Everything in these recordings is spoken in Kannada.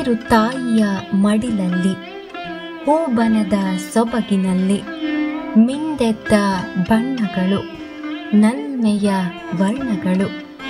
ನೀರು ತಾಯಿಯ ಮಡಿಲಲ್ಲಿ ಹೂಬನದ ಸೊಬಗಿನಲ್ಲಿ ಮಿಂದೆದ್ದ ಬಣ್ಣಗಳು ನಲ್ಮೆಯ ವರ್ಣಗಳು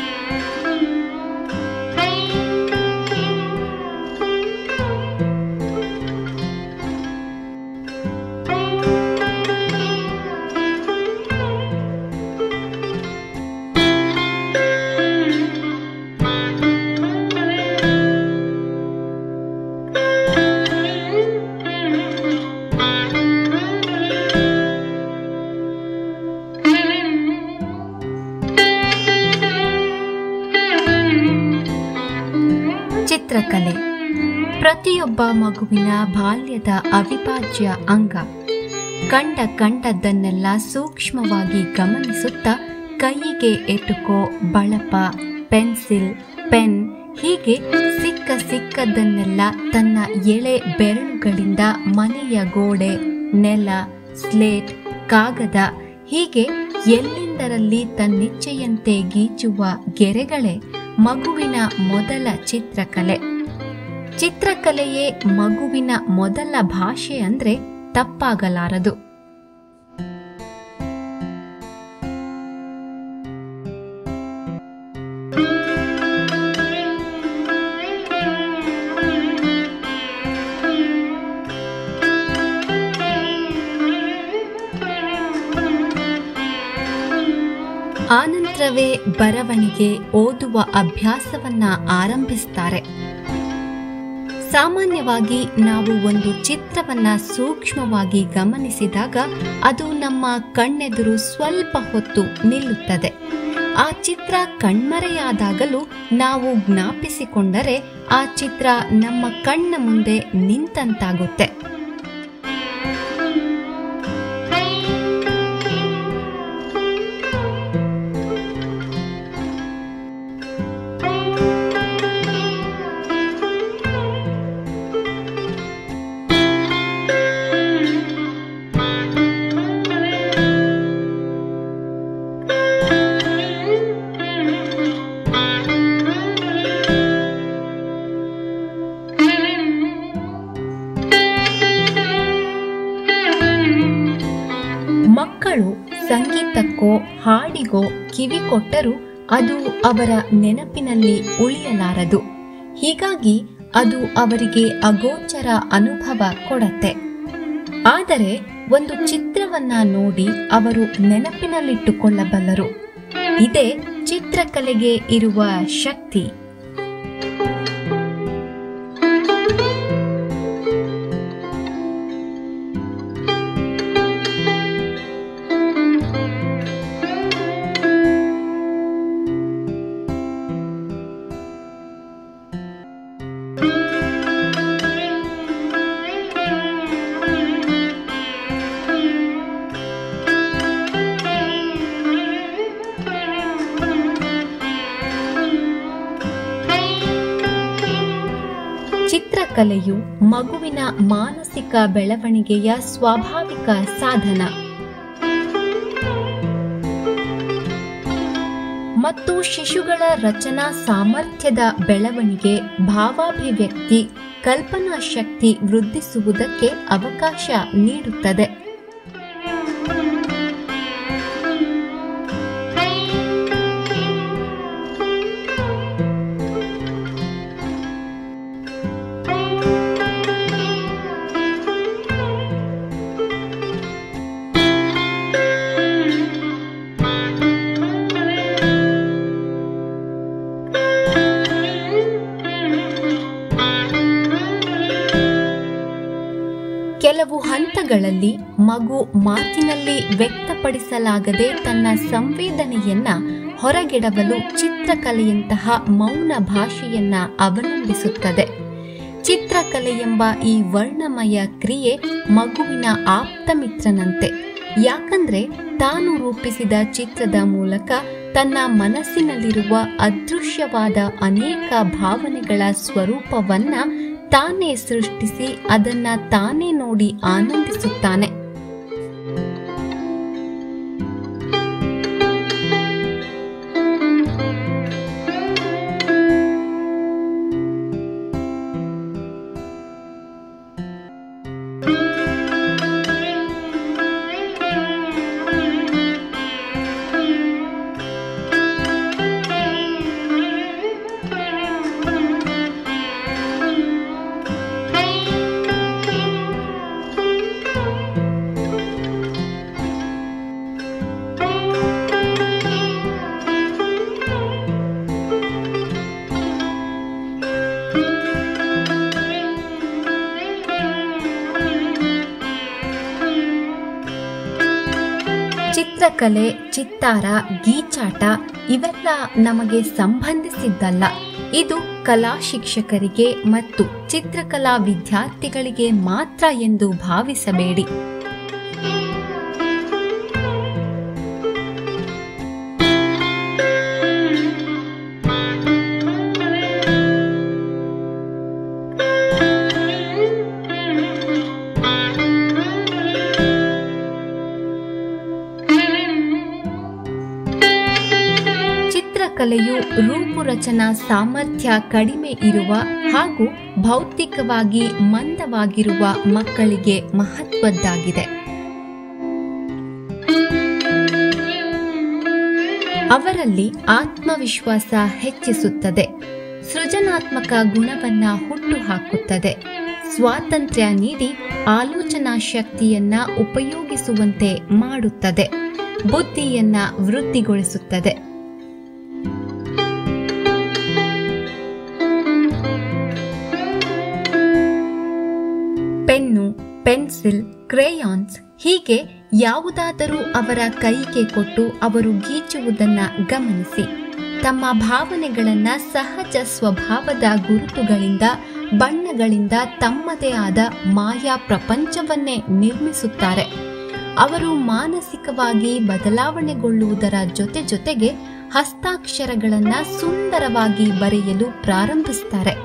ಚಿತ್ರಕಲೆ ಪ್ರತಿಯೊಬ್ಬ ಮಗುವಿನ ಬಾಲ್ಯದ ಅವಿಭಾಜ್ಯ ಅಂಗ ಕಂಡ ಕಂಡದ್ದನ್ನೆಲ್ಲ ಸೂಕ್ಷ್ಮವಾಗಿ ಗಮನಿಸುತ್ತಾ ಕೈಯಿಗೆ ಎಟುಕೋ ಬಳಪ ಪೆನ್ಸಿಲ್ ಪೆನ್ ಹೀಗೆ ಸಿಕ್ಕ ಸಿಕ್ಕದ್ದನ್ನೆಲ್ಲ ತನ್ನ ಎಳೆ ಬೆರಳುಗಳಿಂದ ಮನೆಯ ಗೋಡೆ ನೆಲ ಸ್ಲೇಟ್ ಕಾಗದ ಹೀಗೆ ಎಲ್ಲೆಂದರಲ್ಲಿ ತನ್ನಿಚ್ಛೆಯಂತೆ ಗೀಚುವ ಗೆರೆಗಳೇ ಮಗುವಿನ ಮೊದಲ ಚಿತ್ರಕಲೆ ಚಿತ್ರಕಲೆಯೇ ಮಗುವಿನ ಮೊದಲ ಭಾಷೆ ಅಂದ್ರೆ ತಪ್ಪಾಗಲಾರದು ಆನಂತರವೇ ಬರವಣಿಗೆ ಓದುವ ಅಭ್ಯಾಸವನ್ನ ಆರಂಭಿಸ್ತಾರೆ ಸಾಮಾನ್ಯವಾಗಿ ನಾವು ಒಂದು ಚಿತ್ರವನ್ನ ಸೂಕ್ಷ್ಮವಾಗಿ ಗಮನಿಸಿದಾಗ ಅದು ನಮ್ಮ ಕಣ್ಣೆದುರು ಸ್ವಲ್ಪ ಹೊತ್ತು ನಿಲ್ಲುತ್ತದೆ ಆ ಚಿತ್ರ ಕಣ್ಮರೆಯಾದಾಗಲೂ ನಾವು ಜ್ಞಾಪಿಸಿಕೊಂಡರೆ ಆ ಚಿತ್ರ ನಮ್ಮ ಕಣ್ಣ ಮುಂದೆ ನಿಂತಂತಾಗುತ್ತೆ ಮಕ್ಕಳು ಸಂಗೀತಕ್ಕೋ ಹಾಡಿಗೋ ಕಿವಿ ಕೊಟ್ಟರೂ ಅದು ಅವರ ನೆನಪಿನಲ್ಲಿ ಉಳಿಯಲಾರದು ಹೀಗಾಗಿ ಅದು ಅವರಿಗೆ ಅಗೋಚರ ಅನುಭವ ಕೊಡತ್ತೆ ಆದರೆ ಒಂದು ಚಿತ್ರವನ್ನ ನೋಡಿ ಅವರು ನೆನಪಿನಲ್ಲಿಟ್ಟುಕೊಳ್ಳಬಲ್ಲರು ಇದೇ ಚಿತ್ರಕಲೆಗೆ ಇರುವ ಶಕ್ತಿ ಚಿತ್ರಕಲೆಯು ಮಗುವಿನ ಮಾನಸಿಕ ಬೆಳವಣಿಗೆಯ ಸ್ವಾಭಾವಿಕ ಸಾಧನ ಮತ್ತು ಶಿಶುಗಳ ರಚನಾ ಸಾಮರ್ಥ್ಯದ ಬೆಳವಣಿಗೆ ಭಾವಾಭಿವ್ಯಕ್ತಿ ಕಲ್ಪನಾ ಶಕ್ತಿ ವೃದ್ಧಿಸುವುದಕ್ಕೆ ಅವಕಾಶ ನೀಡುತ್ತದೆ ಕೆಲವು ಹಂತಗಳಲ್ಲಿ ಮಗು ಮಾತಿನಲ್ಲಿ ವ್ಯಕ್ತಪಡಿಸಲಾಗದೆ ತನ್ನ ಸಂವೇದನೆಯನ್ನ ಹೊರಗೆಡವಲು ಚಿತ್ರಕಲೆಯಂತಹ ಮೌನ ಭಾಷೆಯನ್ನ ಅವಲಂಬಿಸುತ್ತದೆ ಚಿತ್ರಕಲೆ ಎಂಬ ಈ ವರ್ಣಮಯ ಕ್ರಿಯೆ ಮಗುವಿನ ಆಪ್ತ ಮಿತ್ರನಂತೆ ಯಾಕಂದ್ರೆ ತಾನು ರೂಪಿಸಿದ ಚಿತ್ರದ ಮೂಲಕ ತನ್ನ ಮನಸ್ಸಿನಲ್ಲಿರುವ ಅದೃಶ್ಯವಾದ ಅನೇಕ ಭಾವನೆಗಳ ಸ್ವರೂಪವನ್ನ ತಾನೇ ಸೃಷ್ಟಿಸಿ ಅದನ್ನ ತಾನೇ ನೋಡಿ ಆನಂದಿಸುತ್ತಾನೆ ಚಿತ್ರಕಲೆ ಚಿತ್ತಾರ ಗೀಚಾಟ ಇವೆಲ್ಲ ನಮಗೆ ಸಂಬಂಧಿಸಿದ್ದಲ್ಲ ಇದು ಕಲಾ ಶಿಕ್ಷಕರಿಗೆ ಮತ್ತು ಚಿತ್ರಕಲಾ ವಿದ್ಯಾರ್ಥಿಗಳಿಗೆ ಮಾತ್ರ ಎಂದು ಭಾವಿಸಬೇಡಿ ಚಿತ್ರಕಲೆಯು ರೂಪುರಚನಾ ಸಾಮರ್ಥ್ಯ ಕಡಿಮೆ ಇರುವ ಹಾಗೂ ಭೌತಿಕವಾಗಿ ಮಂದವಾಗಿರುವ ಮಕ್ಕಳಿಗೆ ಮಹತ್ವದ್ದಾಗಿದೆ ಅವರಲ್ಲಿ ಆತ್ಮವಿಶ್ವಾಸ ಹೆಚ್ಚಿಸುತ್ತದೆ ಸೃಜನಾತ್ಮಕ ಗುಣವನ್ನ ಹುಟ್ಟುಹಾಕುತ್ತದೆ ಸ್ವಾತಂತ್ರ್ಯ ನೀಡಿ ಆಲೋಚನಾ ಶಕ್ತಿಯನ್ನ ಉಪಯೋಗಿಸುವಂತೆ ಮಾಡುತ್ತದೆ ಬುದ್ಧಿಯನ್ನ ವೃದ್ಧಿಗೊಳಿಸುತ್ತದೆ ಪೆನ್ನು ಪೆನ್ಸಿಲ್ ಕ್ರೇಯಾನ್ಸ್ ಹೀಗೆ ಯಾವುದಾದರೂ ಅವರ ಕೈಗೆ ಕೊಟ್ಟು ಅವರು ಗೀಚುವುದನ್ನ ಗಮನಿಸಿ ತಮ್ಮ ಭಾವನೆಗಳನ್ನ ಸಹಜ ಸ್ವಭಾವದ ಗುರುತುಗಳಿಂದ ಬಣ್ಣಗಳಿಂದ ತಮ್ಮದೇ ಆದ ಮಾಯಾ ಪ್ರಪಂಚವನ್ನೇ ನಿರ್ಮಿಸುತ್ತಾರೆ ಅವರು ಮಾನಸಿಕವಾಗಿ ಬದಲಾವಣೆಗೊಳ್ಳುವುದರ ಜೊತೆ ಜೊತೆಗೆ ಹಸ್ತಾಕ್ಷರಗಳನ್ನ ಸುಂದರವಾಗಿ ಬರೆಯಲು ಪ್ರಾರಂಭಿಸುತ್ತಾರೆ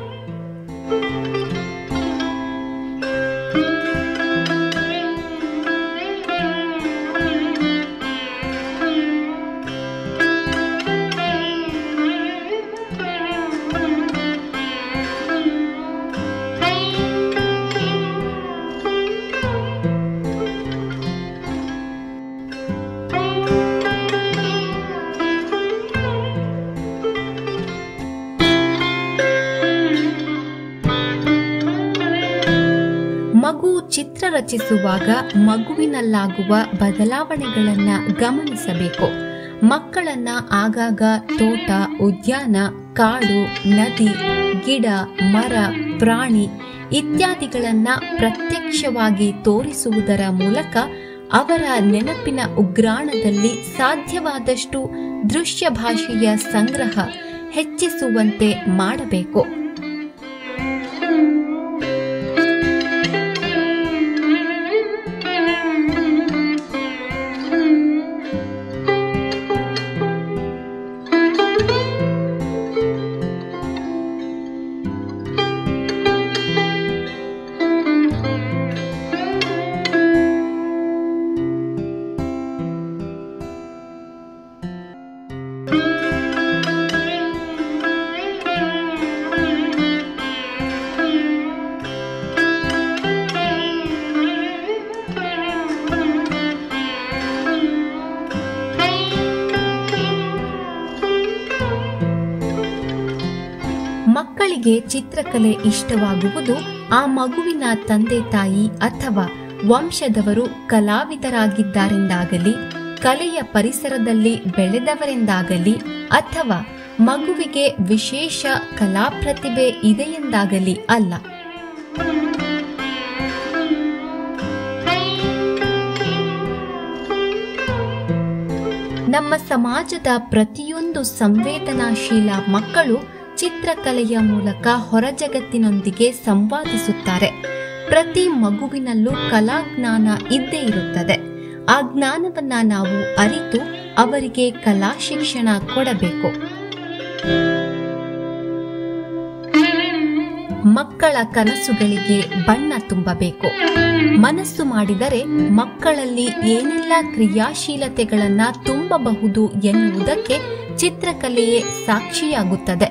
ಮಗು ಚಿತ್ರ ರಚಿಸುವಾಗ ಮಗುವಿನಲ್ಲಾಗುವ ಬದಲಾವಣೆಗಳನ್ನ ಗಮನಿಸಬೇಕು ಮಕ್ಕಳನ್ನ ಆಗಾಗ ತೋಟ ಉದ್ಯಾನ ಕಾಡು ನದಿ ಗಿಡ ಮರ ಪ್ರಾಣಿ ಇತ್ಯಾದಿಗಳನ್ನ ಪ್ರತ್ಯಕ್ಷವಾಗಿ ತೋರಿಸುವುದರ ಮೂಲಕ ಅವರ ನೆನಪಿನ ಉಗ್ರಾಣದಲ್ಲಿ ಸಾಧ್ಯವಾದಷ್ಟು ದೃಶ್ಯ ಭಾಷೆಯ ಸಂಗ್ರಹ ಹೆಚ್ಚಿಸುವಂತೆ ಮಾಡಬೇಕು ಮಕ್ಕಳಿಗೆ ಚಿತ್ರಕಲೆ ಇಷ್ಟವಾಗುವುದು ಆ ಮಗುವಿನ ತಂದೆ ತಾಯಿ ಅಥವಾ ವಂಶದವರು ಕಲಾವಿದರಾಗಿದ್ದಾರೆಂದಾಗಲಿ ಕಲೆಯ ಪರಿಸರದಲ್ಲಿ ಬೆಳೆದವರೆಂದಾಗಲಿ ಅಥವಾ ಮಗುವಿಗೆ ವಿಶೇಷ ಕಲಾ ಪ್ರತಿಭೆ ಇದೆಯೆಂದಾಗಲಿ ಅಲ್ಲ ನಮ್ಮ ಸಮಾಜದ ಪ್ರತಿಯೊಂದು ಸಂವೇದನಾಶೀಲ ಮಕ್ಕಳು ಚಿತ್ರಕಲೆಯ ಮೂಲಕ ಹೊರಜಗತ್ತಿನೊಂದಿಗೆ ಸಂವಾದಿಸುತ್ತಾರೆ ಪ್ರತಿ ಮಗುವಿನಲ್ಲೂ ಕಲಾಜ್ಞಾನ ಇದ್ದೇ ಇರುತ್ತದೆ ಆ ಜ್ಞಾನವನ್ನ ನಾವು ಅರಿತು ಅವರಿಗೆ ಕಲಾ ಶಿಕ್ಷಣ ಕೊಡಬೇಕು ಮಕ್ಕಳ ಕನಸುಗಳಿಗೆ ಬಣ್ಣ ತುಂಬಬೇಕು ಮನಸ್ಸು ಮಾಡಿದರೆ ಮಕ್ಕಳಲ್ಲಿ ಏನೆಲ್ಲ ಕ್ರಿಯಾಶೀಲತೆಗಳನ್ನ ತುಂಬಬಹುದು ಎನ್ನುವುದಕ್ಕೆ ಚಿತ್ರಕಲೆಯೇ ಸಾಕ್ಷಿಯಾಗುತ್ತದೆ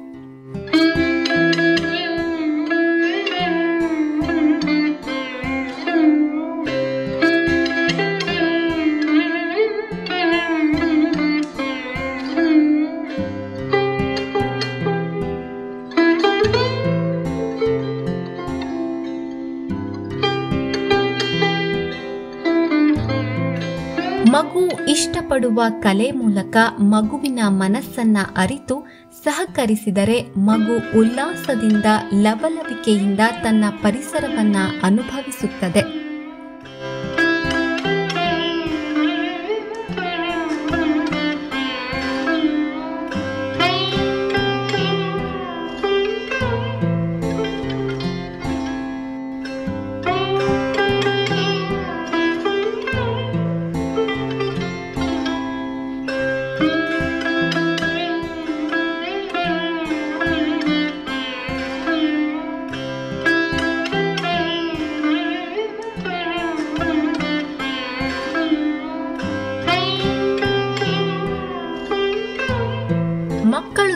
ಮಗು ಇಷ್ಟಪಡುವ ಕಲೆ ಮೂಲಕ ಮಗುವಿನ ಮನಸ್ಸನ್ನ ಅರಿತು ಸಹಕರಿಸಿದರೆ ಮಗು ಉಲ್ಲಾಸದಿಂದ ಲವಲವಿಕೆಯಿಂದ ತನ್ನ ಪರಿಸರವನ್ನ ಅನುಭವಿಸುತ್ತದೆ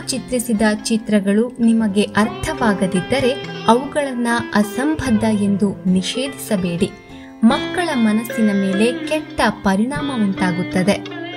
ಚಿತ್ರಿಸಿದ ಚಿತ್ರಗಳು ನಿಮಗೆ ಅರ್ಥವಾಗದಿದ್ದರೆ ಅವುಗಳನ್ನ ಅಸಂಬದ್ಧ ಎಂದು ನಿಷೇಧಿಸಬೇಡಿ ಮಕ್ಕಳ ಮನಸ್ಸಿನ ಮೇಲೆ ಕೆಟ್ಟ ಪರಿಣಾಮ ಉಂಟಾಗುತ್ತದೆ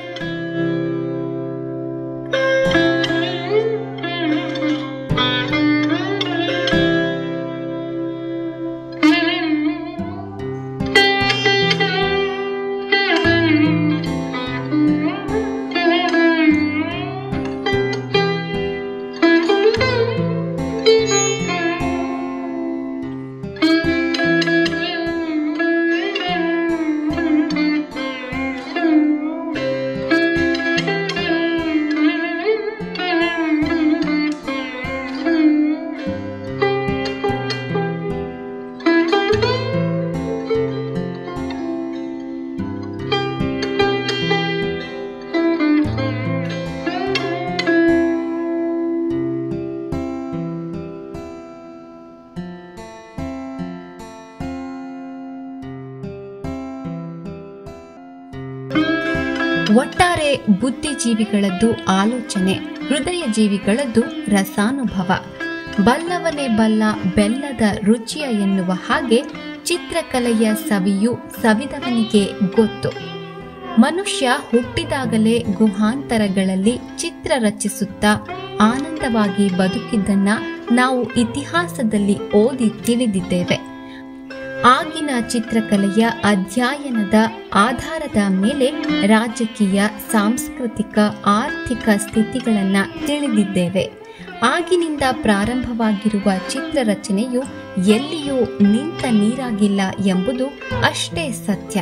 ಒಟ್ಟಾರೆ ಬುದ್ಧಿಜೀವಿಗಳದ್ದು ಆಲೋಚನೆ ಹೃದಯ ಜೀವಿಗಳದ್ದು ರಸಾನುಭವ ಬಲ್ಲವನೇ ಬಲ್ಲ ಬೆಲ್ಲದ ರುಚಿಯ ಎನ್ನುವ ಹಾಗೆ ಚಿತ್ರಕಲೆಯ ಸವಿಯು ಸವಿದವನಿಗೆ ಗೊತ್ತು ಮನುಷ್ಯ ಹುಟ್ಟಿದಾಗಲೇ ಗುಹಾಂತರಗಳಲ್ಲಿ ಚಿತ್ರ ರಚಿಸುತ್ತಾ ಆನಂದವಾಗಿ ಬದುಕಿದ್ದನ್ನ ನಾವು ಇತಿಹಾಸದಲ್ಲಿ ಓದಿ ತಿಳಿದಿದ್ದೇವೆ ಆಗಿನ ಚಿತ್ರಕಲೆಯ ಅಧ್ಯಯನದ ಆಧಾರದ ಮೇಲೆ ರಾಜಕೀಯ ಸಾಂಸ್ಕೃತಿಕ ಆರ್ಥಿಕ ಸ್ಥಿತಿಗಳನ್ನು ತಿಳಿದಿದ್ದೇವೆ ಆಗಿನಿಂದ ಪ್ರಾರಂಭವಾಗಿರುವ ಚಿತ್ರರಚನೆಯು ಎಲ್ಲಿಯೂ ನಿಂತ ನೀರಾಗಿಲ್ಲ ಎಂಬುದು ಅಷ್ಟೇ ಸತ್ಯ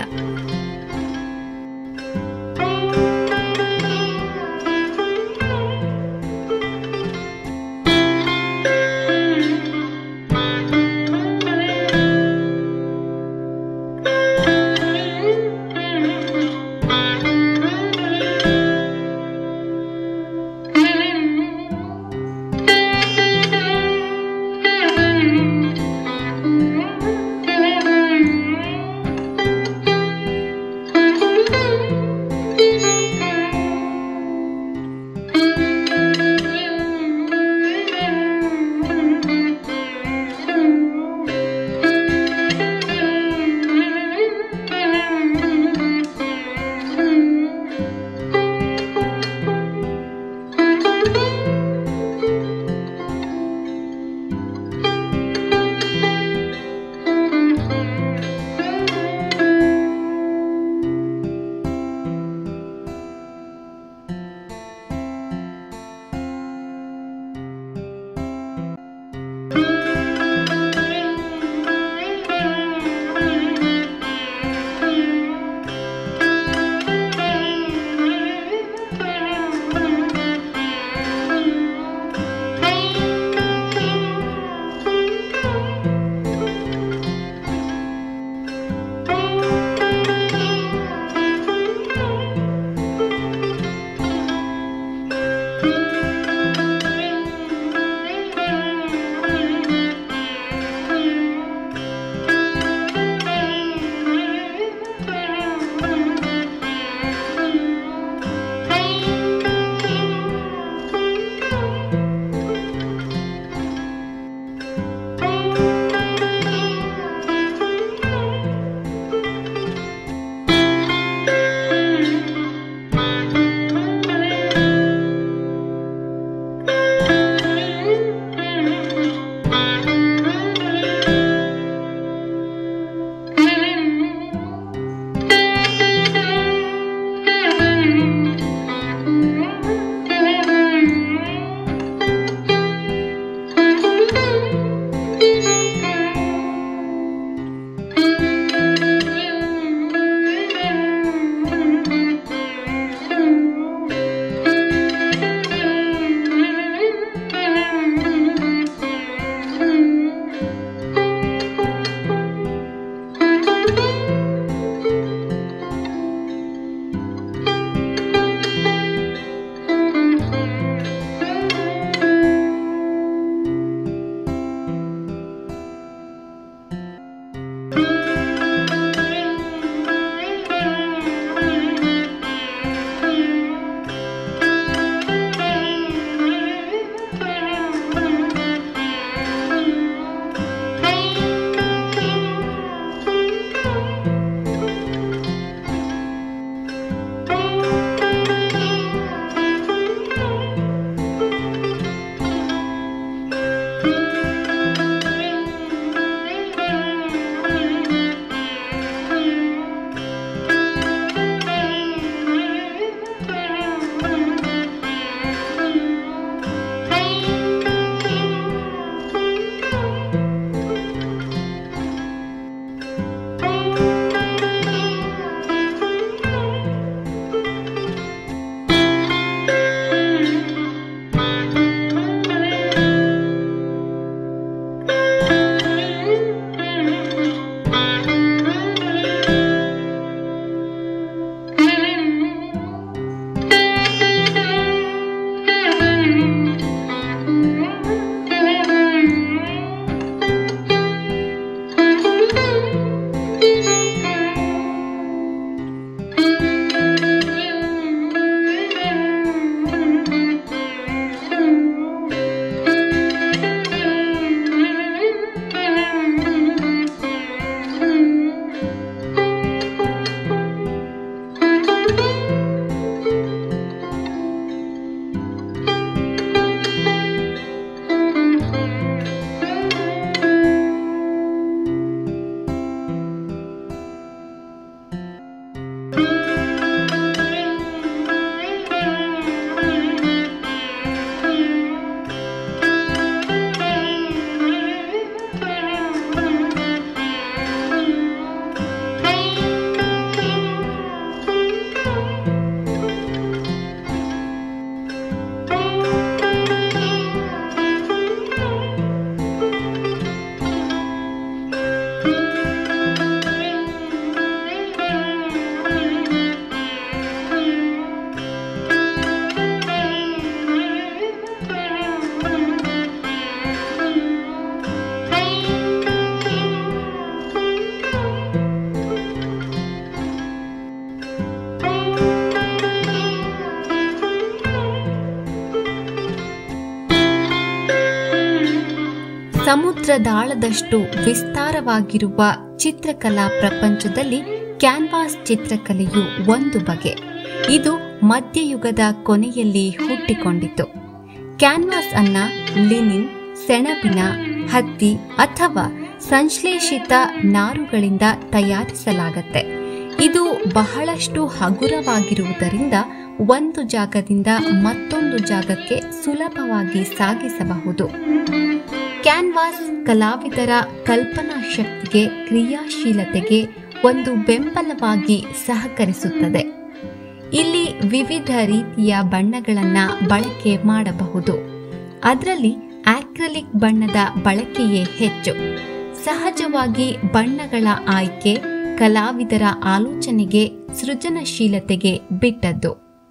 ಸಮುದ್ರದಾಳದಷ್ಟು ವಿಸ್ತಾರವಾಗಿರುವ ಚಿತ್ರಕಲಾ ಪ್ರಪಂಚದಲ್ಲಿ ಕ್ಯಾನ್ವಾಸ್ ಚಿತ್ರಕಲೆಯು ಒಂದು ಬಗೆ ಇದು ಮಧ್ಯಯುಗದ ಕೊನೆಯಲ್ಲಿ ಹುಟ್ಟಿಕೊಂಡಿತು ಕ್ಯಾನ್ವಾಸ್ ಅನ್ನ ಲಿನಿನ್ ಸೆಣಬಿನ ಹತ್ತಿ ಅಥವಾ ಸಂಶ್ಲೇಷಿತ ನಾರುಗಳಿಂದ ತಯಾರಿಸಲಾಗತ್ತೆ ಇದು ಬಹಳಷ್ಟು ಹಗುರವಾಗಿರುವುದರಿಂದ ಒಂದು ಜಾಗದಿಂದ ಮತ್ತೊಂದು ಜಾಗಕ್ಕೆ ಸುಲಭವಾಗಿ ಸಾಗಿಸಬಹುದು ಕ್ಯಾನ್ವಾಸ್ ಕಲಾವಿದರ ಕಲ್ಪನಾ ಶಕ್ತಿಗೆ ಕ್ರಿಯಾಶೀಲತೆಗೆ ಒಂದು ಬೆಂಬಲವಾಗಿ ಸಹಕರಿಸುತ್ತದೆ ಇಲ್ಲಿ ವಿವಿಧ ರೀತಿಯ ಬಣ್ಣಗಳನ್ನ ಬಳಕೆ ಮಾಡಬಹುದು ಅದರಲ್ಲಿ ಆಕ್ರಲಿಕ್ ಬಣ್ಣದ ಬಳಕೆಯೇ ಹೆಚ್ಚು ಸಹಜವಾಗಿ ಬಣ್ಣಗಳ ಆಯ್ಕೆ ಕಲಾವಿದರ ಆಲೋಚನೆಗೆ ಸೃಜನಶೀಲತೆಗೆ ಬಿಟ್ಟದ್ದು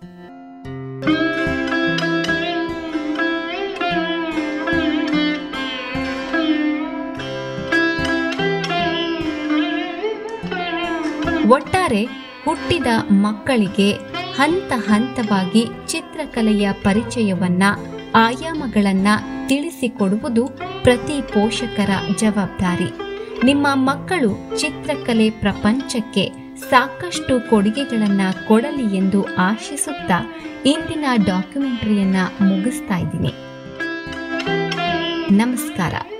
ಒಟ್ಟಾರೆ ಹುಟ್ಟಿದ ಮಕ್ಕಳಿಗೆ ಹಂತ ಹಂತವಾಗಿ ಚಿತ್ರಕಲೆಯ ಪರಿಚಯವನ್ನ ಆಯಾಮಗಳನ್ನ ತಿಳಿಸಿಕೊಡುವುದು ಪ್ರತಿ ಪೋಷಕರ ಜವಾಬ್ದಾರಿ ನಿಮ್ಮ ಮಕ್ಕಳು ಚಿತ್ರಕಲೆ ಪ್ರಪಂಚಕ್ಕೆ ಸಾಕಷ್ಟು ಕೊಡುಗೆಗಳನ್ನ ಕೊಡಲಿ ಎಂದು ಆಶಿಸುತ್ತಾ ಇಂದಿನ ಡಾಕ್ಯುಮೆಂಟರಿಯನ್ನ ಮುಗಿಸ್ತಾ ಇದ್ದೀನಿ ನಮಸ್ಕಾರ